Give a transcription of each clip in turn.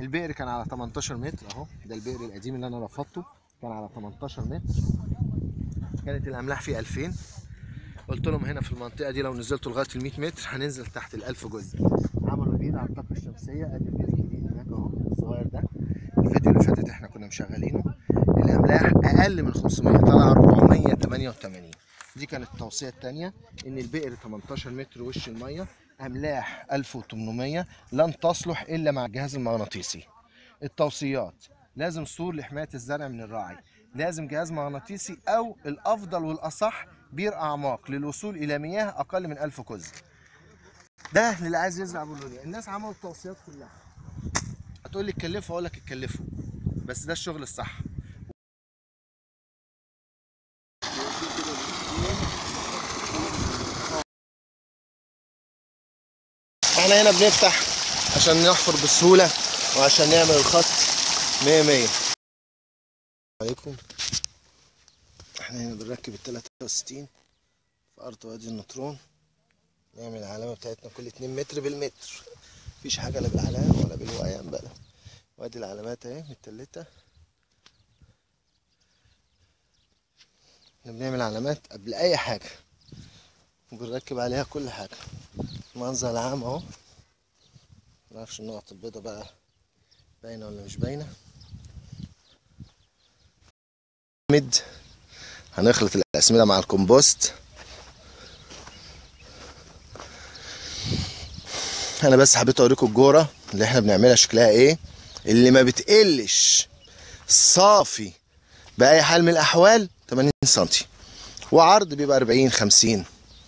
البئر كان على 18 متر اهو ده البئر القديم اللي انا رفضته كان على 18 متر كانت الاملاح فيه 2000 قلت لهم هنا في المنطقه دي لو نزلتوا لغايه ال 100 متر هننزل تحت ال 1000 جزء عملوا بير على الطاقه الشمسيه ادي البير الجديد هناك اهو الصغير ده الفيديو اللي فاتت احنا كنا مشغلينه الاملاح اقل من 500 طلع 488 دي كانت التوصيه الثانيه ان البئر 18 متر وش الميه املاح 1800 لن تصلح الا مع الجهاز المغناطيسي التوصيات لازم سور لحمايه الزرع من الراعي لازم جهاز مغناطيسي او الافضل والاصح بير اعماق للوصول الى مياه اقل من 1000 كوز ده للي عايز يزرع بولونيا الناس عملوا التوصيات كلها هتقول لي اتكلفوا اقول لك اتكلفوا بس ده الشغل الصح احنا هنا بنفتح عشان نحفر بسهولة وعشان نعمل الخط مية مية عليكم احنا هنا بنركب التلاتة وستين في أرض وادي النطرون نعمل العلامة بتاعتنا كل اتنين متر بالمتر مفيش حاجة لا بالعلامة ولا بالوقيان بقى وادي العلامات اهي متلتة احنا بنعمل علامات قبل أي حاجة وبنركب عليها كل حاجة المنظر العام اهو معرفش النقط البيضة بقى باينة ولا مش باينة مد هنخلط الأسمدة مع الكمبوست أنا بس حبيت أوريكم الجورة اللي احنا بنعملها شكلها ايه اللي ما بتقلش صافي بأي حال من الأحوال 80 سنتي وعرض بيبقى 40 50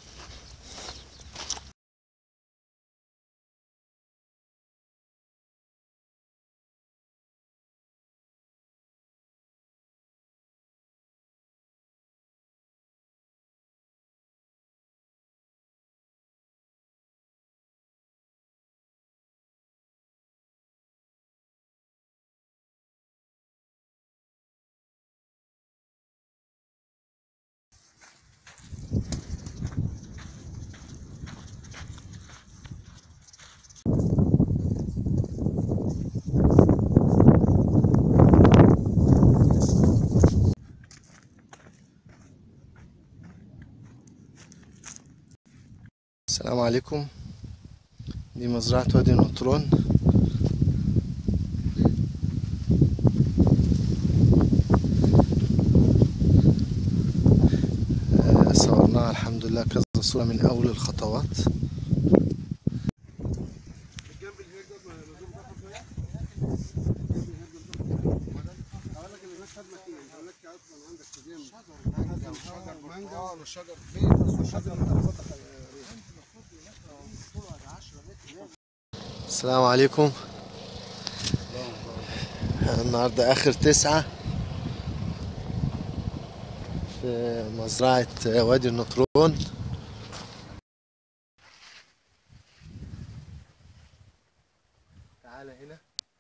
السلام عليكم دي مزرعة وادي النطرون آه، صورناها الحمد لله كذا صورة من أول الخطوات السلام عليكم النهاردة آخر تسعة في مزرعة وادي النطرون تعالى هنا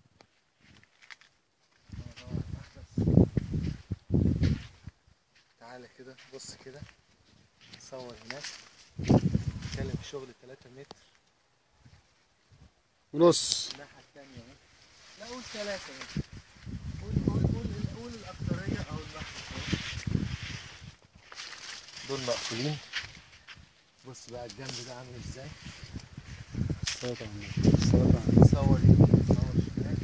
تعالى كده بص كده صور هناك نتكلم في شغل 3 متر ونص الناحية التانية اهي لا قول ثلاثة بس قول قول قول قول الأكترية أو الواحدة دول مقفولين بص بقى الجنب ده عامل ازاي الصلاة على النبي الصلاة على النبي صور يمين صور شمال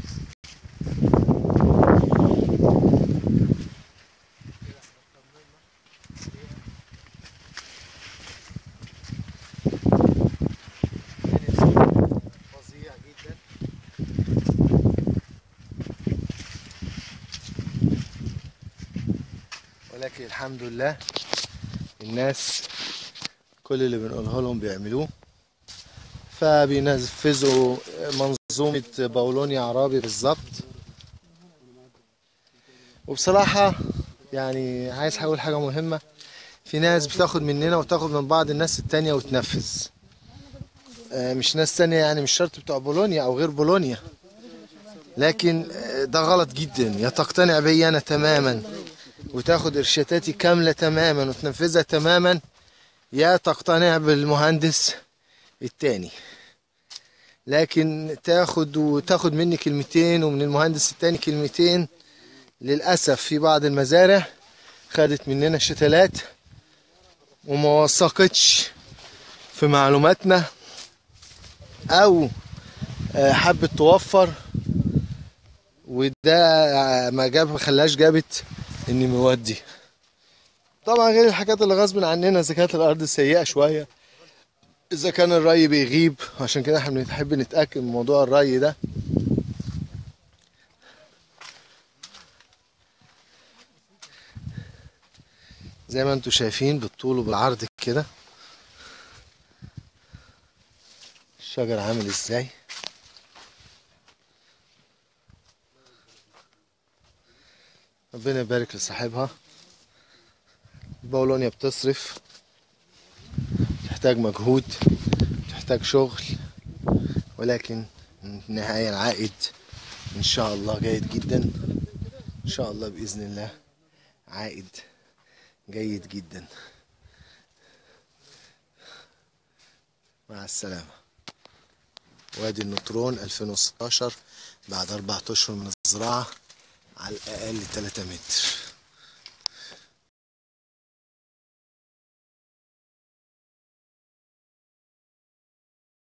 كده احنا اطمنا كانت فظيع جدا ولكن الحمد لله الناس كل اللي بنقوله لهم بيعملوه فبينفذوا منظومة باولونيا عرابي بالظبط وبصراحة يعني عايز أقول حاجة مهمة في ناس بتاخد مننا وتاخد من بعض الناس التانية وتنفذ آه، مش ناس تانية يعني مش شرط بتوع بولونيا أو غير بولونيا لكن آه، ده غلط جدا يا تقتنع بي أنا تماما وتاخد إرشاداتي كاملة تماما وتنفذها تماما يا تقتنع بالمهندس التاني لكن تاخد وتاخد مني كلمتين ومن المهندس التاني كلمتين للأسف في بعض المزارع خدت مننا شتلات وما وثقتش في معلوماتنا أو آه، حبت توفر وده ما جاب ما خلاش جابت اني مودي طبعا غير الحاجات اللي غصب عننا اذا كانت الارض سيئه شويه اذا كان الري بيغيب عشان كده احنا بنحب نتاكد من موضوع الري ده زي ما انتم شايفين بالطول وبالعرض كده الشجر عامل ازاي ربنا يبارك لصاحبها البولونيا بتصرف تحتاج مجهود تحتاج شغل ولكن النهاية العائد إن شاء الله جيد جدا إن شاء الله بإذن الله عائد جيد جدا مع السلامة وادي النطرون 2016 بعد أربعة أشهر من الزراعة على الأقل 3 متر